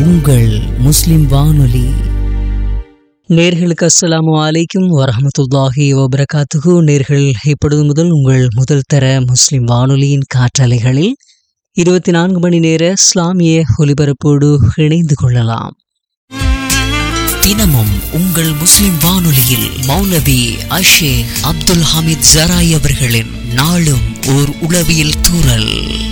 உங்கள் முஸ்லிம் வானொலி நேர்களுக்கு அஸ்ஸலாமு அலைக்கும் வரஹமத்துல்லாஹி வபரகாத்துகு நேர்கள் இப்பொழுது முதல் உங்கள் முதல் தர முஸ்லிம் வானொலியின் காற்றலைகளில் இருபத்தி நான்கு மணி நேர இஸ்லாமிய ஒலிபரப்போடு இணைந்து கொள்ளலாம் தினமும் உங்கள் முஸ்லிம் வானொலியில் மௌலவி அஷேக் அப்துல் ஹமீத் ஜராய் அவர்களின் நாளும் ஓர் உளவியல் தூரல்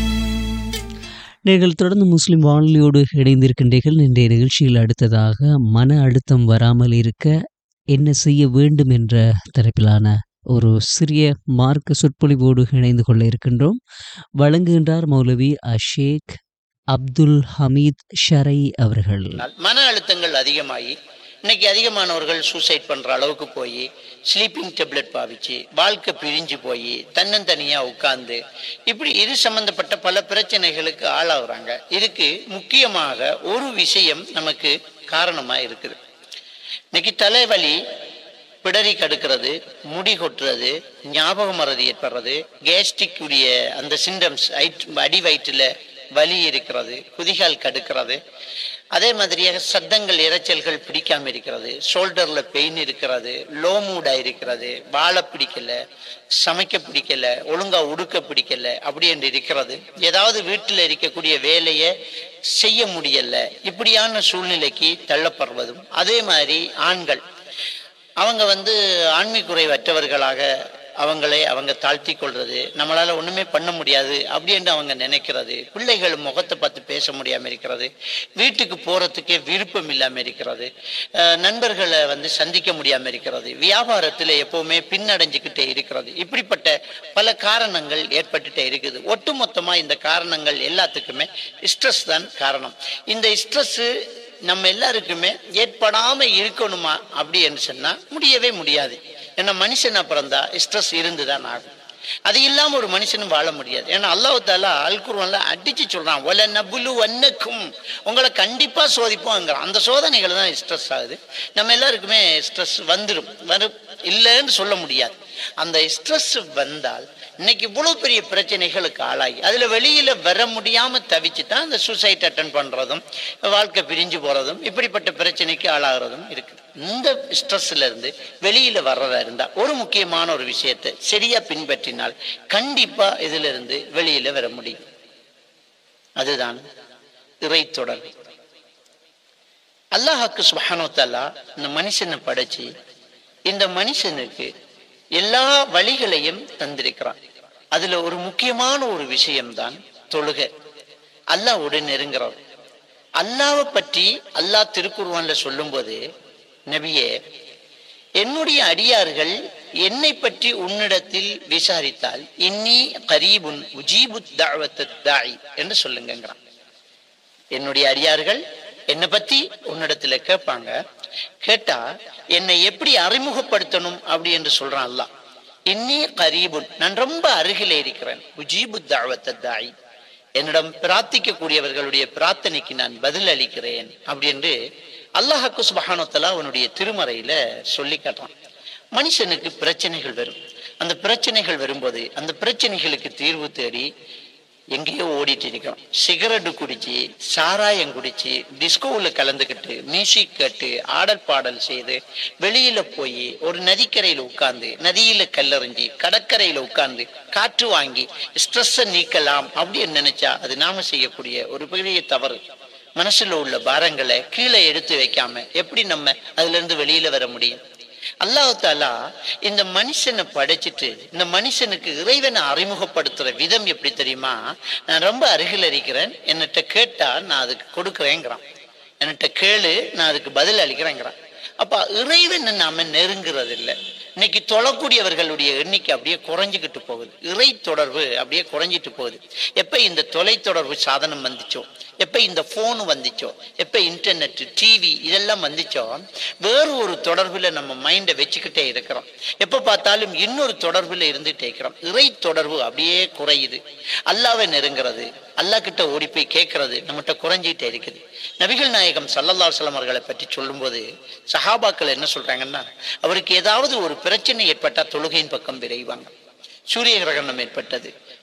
நீங்கள் தொடர்ந்து முஸ்லிம் வானொலியோடு இணைந்திருக்கின்றீர்கள் இன்றைய நிகழ்ச்சியில் அடுத்ததாக மன அழுத்தம் வராமல் இருக்க என்ன செய்ய வேண்டும் என்ற தரப்பிலான ஒரு சிறிய மார்க்க சொற்பொழிவோடு இணைந்து கொள்ள இருக்கின்றோம் வழங்குகின்றார் மௌலவி அஷேக் அப்துல் ஹமீத் ஷரை அவர்கள் மன அழுத்தங்கள் அதிகமாகி இன்னைக்கு அதிகமானவர்கள் சூசைட் பண்ற அளவுக்கு போய் ஸ்லீப்பிங் டெப்லெட் பாவிச்சு வாழ்க்கை பிரிஞ்சு போய் தன்னந்தனியா உட்கார்ந்து இப்படி இது சம்பந்தப்பட்ட பல பிரச்சனைகளுக்கு ஆளாகுறாங்க இதுக்கு முக்கியமாக ஒரு விஷயம் நமக்கு காரணமா இருக்குது இன்னைக்கு தலைவலி பிடரி கடுக்கிறது முடி கொட்டுறது ஞாபக மறதி ஏற்படுறது கேஸ்ட்ரிக் உடைய அந்த சிம்டம்ஸ் அடி வயிற்றுல வலி இருக்கிறது குதிகால் கடுக்கிறது அதே மாதிரியாக சத்தங்கள் இரைச்சல்கள் பிடிக்காம இருக்கிறது ஷோல்டர்ல பெயின் இருக்கிறது லோ மூடா இருக்கிறது வாழ பிடிக்கல சமைக்க பிடிக்கல ஒழுங்கா உடுக்க பிடிக்கல அப்படி என்று இருக்கிறது ஏதாவது வீட்டில் இருக்கக்கூடிய வேலையை செய்ய முடியல இப்படியான சூழ்நிலைக்கு தள்ளப்படுவதும் அதே மாதிரி ஆண்கள் அவங்க வந்து ஆண்மை குறைவற்றவர்களாக அவங்களை அவங்க தாழ்த்தி கொள்றது நம்மளால ஒண்ணுமே பண்ண முடியாது அப்படின்னு அவங்க நினைக்கிறது பிள்ளைகள் முகத்தை பார்த்து பேச முடியாம இருக்கிறது வீட்டுக்கு போறதுக்கே விருப்பம் இல்லாம இருக்கிறது அஹ் நண்பர்களை வந்து சந்திக்க முடியாம இருக்கிறது வியாபாரத்துல எப்பவுமே பின்னடைஞ்சுக்கிட்டே இருக்கிறது இப்படிப்பட்ட பல காரணங்கள் ஏற்பட்டுட்டே இருக்குது ஒட்டுமொத்தமா இந்த காரணங்கள் எல்லாத்துக்குமே ஸ்ட்ரெஸ் தான் காரணம் இந்த ஸ்ட்ரெஸ் நம்ம எல்லாருக்குமே ஏற்படாம இருக்கணுமா அப்படின்னு சொன்னா முடியவே முடியாது ஏன்னா மனுஷனா பிறந்தா ஸ்ட்ரெஸ் இருந்துதான் ஆகும் அது இல்லாம ஒரு மனுஷனும் வாழ முடியாது ஏன்னா அல்லாஹ் தாலா அல்குர்வான்ல அடிச்சு சொல்றான் ஒல நபுலு வன்னக்கும் உங்களை கண்டிப்பா சோதிப்போங்கிறான் அந்த சோதனைகள் தான் ஸ்ட்ரெஸ் ஆகுது நம்ம எல்லாருக்குமே ஸ்ட்ரெஸ் வந்துடும் வரும் இல்லைன்னு சொல்ல முடியாது அந்த ஸ்ட்ரெஸ் வந்தால் இன்னைக்கு இவ்வளவு பெரிய பிரச்சனைகளுக்கு ஆளாகி அதுல வெளியில வர முடியாம தவிச்சு தான் அந்த சூசைட் அட்டன் பண்றதும் வாழ்க்கை பிரிஞ்சு போறதும் இப்படிப்பட்ட பிரச்சனைக்கு ஆளாகிறதும் இருக்குது இந்த ஸ்ட்ரெஸ்ல இருந்து வெளியில வர்றதா இருந்தா ஒரு முக்கியமான ஒரு விஷயத்தை சரியா பின்பற்றினால் கண்டிப்பா இதுல இருந்து வெளியில வர முடியும் அதுதான் இறை தொடர்பு அல்லாஹாக்கு சுபஹானோத்தல்லா இந்த மனுஷனை படைச்சு இந்த மனுஷனுக்கு எல்லா வழிகளையும் தந்திருக்கிறான் அதுல ஒரு முக்கியமான ஒரு விஷயம்தான் தொழுகை அல்லாவோடு நெருங்குறோம் அல்லாவை பற்றி அல்லாஹ் திருக்குர்வான்ல சொல்லும்போது நபியே என்னுடைய அடியார்கள் என்னை பற்றி உன்னிடத்தில் விசாரித்தால் இன்னி கரீபுன் உஜீபு தாய் என்று சொல்லுங்கிறான் என்னுடைய அடியார்கள் என்னை பத்தி உன்னிடத்துல கேட்பாங்க கேட்டா என்னை எப்படி அறிமுகப்படுத்தணும் அப்படி என்று சொல்றான் அல்ல இன்னி கரீபுன் நான் ரொம்ப அருகிலே இருக்கிறேன் உஜீபு தாவத்த தாய் என்னிடம் பிரார்த்திக்க கூடியவர்களுடைய பிரார்த்தனைக்கு நான் பதில் அளிக்கிறேன் அப்படி என்று அல்லாஹாக்கு சுபஹானத்தலா அவனுடைய திருமறையில சொல்லி காட்டுறான் மனுஷனுக்கு பிரச்சனைகள் வரும் அந்த பிரச்சனைகள் வரும்போது அந்த பிரச்சனைகளுக்கு தீர்வு தேடி எங்கேயோ ஓடிட்டு இருக்கிறோம் சிகரெட்டு குடிச்சு சாராயம் குடிச்சு டிஸ்கோவில் கலந்துக்கிட்டு மியூசிக் கேட்டு ஆடல் பாடல் செய்து வெளியில போய் ஒரு நதிக்கரையில உட்கார்ந்து நதியில கல்லறிஞ்சி கடற்கரையில உட்கார்ந்து காற்று வாங்கி ஸ்ட்ரெஸ்ஸை நீக்கலாம் அப்படின்னு நினைச்சா அது நாம செய்யக்கூடிய ஒரு பெரிய தவறு மனசுல உள்ள பாரங்களை கீழே எடுத்து வைக்காம எப்படி நம்ம அதுல இருந்து வெளியில வர முடியும் அல்லாஹு தாலா இந்த மனுஷனை படைச்சிட்டு இந்த மனுஷனுக்கு இறைவனை அறிமுகப்படுத்துற விதம் எப்படி தெரியுமா நான் ரொம்ப அருகில் இருக்கிறேன் என்னட்ட கேட்டா நான் அதுக்கு கொடுக்குறேங்கிறான் என்கிட்ட கேளு நான் அதுக்கு பதில் அளிக்கிறேங்கிறான் அப்ப இறைவனை நாம நெருங்குறது இல்லை இன்னைக்கு தொழக்கூடியவர்களுடைய எண்ணிக்கை அப்படியே குறைஞ்சிக்கிட்டு போகுது இறை தொடர்பு அப்படியே குறைஞ்சிட்டு போகுது எப்ப இந்த தொலை தொடர்பு சாதனம் வந்துச்சோ எப்ப இந்த போன் வந்துச்சோ எப்ப இன்டர்நெட் டிவி இதெல்லாம் வந்துச்சோ வேறு ஒரு தொடர்புல நம்ம மைண்டை வச்சுக்கிட்டே இருக்கிறோம் எப்ப பார்த்தாலும் இன்னொரு தொடர்புல இருந்துட்டே இருக்கிறோம் இறை தொடர்பு அப்படியே குறையுது அல்லாவை நெருங்கிறது அல்லா கிட்ட ஓடி போய் கேட்கறது நம்மகிட்ட குறைஞ்சிட்டே இருக்குது நபிகள் நாயகம் சல்லல்லா அலுவலம் அவர்களை பற்றி சொல்லும்போது சஹாபாக்கள் என்ன சொல்றாங்கன்னா அவருக்கு ஏதாவது ஒரு பிரச்சனை ஏற்பட்டா தொழுகையின் பக்கம் விரைவாங்க சூரிய கிரகணம் ஏற்பட்டது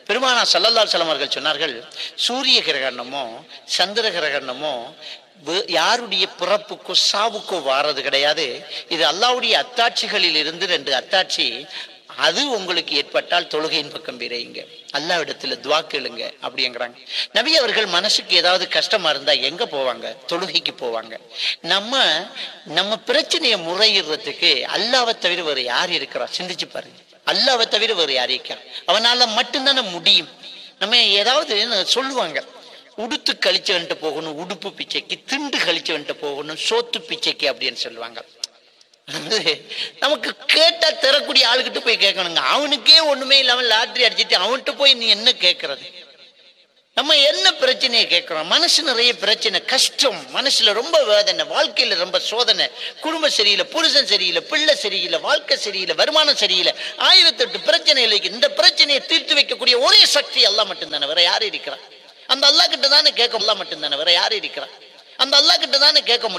பெருமானா சல்லல்லாஹு அலைஹி அவர்கள் சொன்னார்கள் சூரிய கிரகணமோ சந்திர கிரகணமோ வே- யாருடைய பிறப்புக்கோ சாவுக்கோ வாரது கிடையாது இது அல்லாஹ்வுடைய அத்தாட்சிகளில் இருந்து ரெண்டு அத்தாட்சி அது உங்களுக்கு ஏற்பட்டால் தொழுகையின் பக்கம் விரையுங்க அல்லாவிடத்துல துவா கேளுங்க அப்படிங்கிறாங்க நபி அவர்கள் மனசுக்கு ஏதாவது கஷ்டமா இருந்தா எங்க போவாங்க தொழுகைக்கு போவாங்க நம்ம நம்ம பிரச்சனையை முறையிடுறதுக்கு அல்லாவை தவிர வேற யார் இருக்கிறா சிந்திச்சு பாருங்க அல்லாவை தவிர வேற யார் இருக்கா அவனால மட்டும்தானே முடியும் நம்ம ஏதாவது சொல்லுவாங்க உடுத்து கழிச்சவன்ட்டு போகணும் உடுப்பு பிச்சைக்கு திண்டு கழிச்சவன்ட்டு போகணும் சோத்து பிச்சைக்கு அப்படின்னு சொல்லுவாங்க அது நமக்கு கேட்டா தரக்கூடிய ஆளுகிட்ட போய் கேட்கணுங்க அவனுக்கே ஒண்ணுமே இல்லாம லாட்டரி அடிச்சிட்டு அவன்கிட்ட போய் நீ என்ன கேட்கறது நம்ம என்ன பிரச்சனையை கேட்கிறோம் மனசு நிறைய பிரச்சனை கஷ்டம் மனசுல ரொம்ப வேதனை வாழ்க்கையில ரொம்ப சோதனை குடும்பம் சரியில்லை புருஷன் சரியில்லை பிள்ளை சரியில்லை வாழ்க்கை சரியில்லை வருமானம் சரியில்லை ஆயிரத்தெட்டு பிரச்சனைகள் இருக்கு இந்த பிரச்சனையை தீர்த்து வைக்கக்கூடிய ஒரே சக்தி அல்லாஹ் மட்டும்தானே வேற யாரு இருக்கிறா அந்த அல்லாஹ் கிட்ட தானே கேட்க அல்லாஹ் மட்டும்தானே வேற யாரு இருக்கிறா அந்த அல்லாஹ் கிட்ட தானே கேட்க முடியும்